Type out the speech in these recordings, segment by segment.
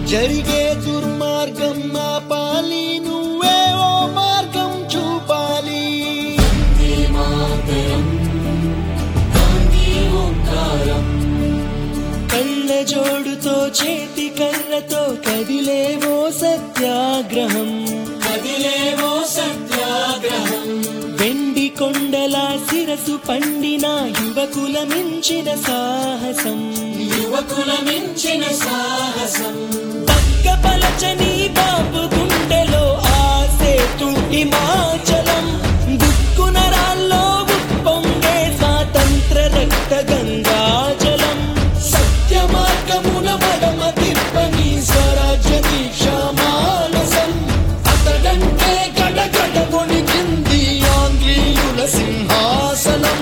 జరిగే దుర్మార్గం ఆపాలి నువ్వే ఓ మార్గం చూపాలి కళ్ళ జోడుతో చేతి కర్రతో కదిలేవో సత్యాగ్రహం కదిలేవో సత్యాగ్రహం వెండి కొండల శిరసు పండిన యువకుల మించిన సాహసం యువకుల మించిన సాహసం పక్కపలచని బాబు గుండెలో ఆసేతు హిమాచలం గుక్కున రాల్లో ఉప్పొంగే స్వాతంత్ర రక్త గంగాజలం సత్య మార్గమున మడమ తిప్పని స్వరాజ్య దీక్ష మానసం అతడంటే గడగడ వణికింది ఆంగ్లేయుల సింహాసనం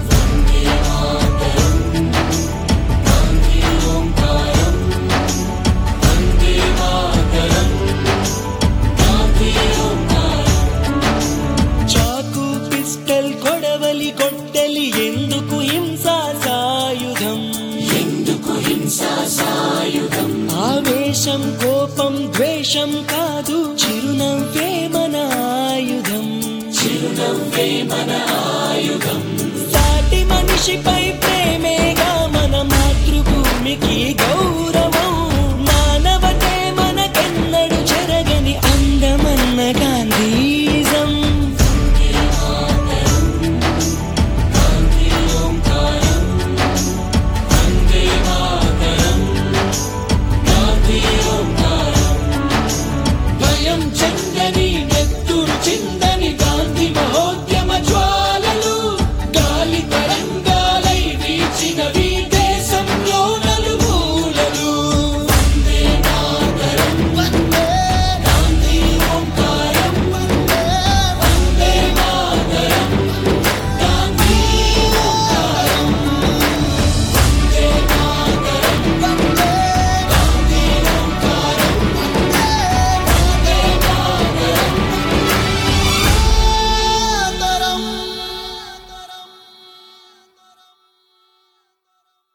చాకు పిస్టల్ కొడవలి కొట్టెలి ఎందుకు హింసా సాయుధం ఎందుకు హింసా సాయుధం ఆవేశం కోపం ద్వేషం కాదు చిరునవ్వే మన ఆయుధం చిరునవ్వే మన ఆయుధం సాటి మనిషిపై ప్రేమేగా మన మాతృభూమికి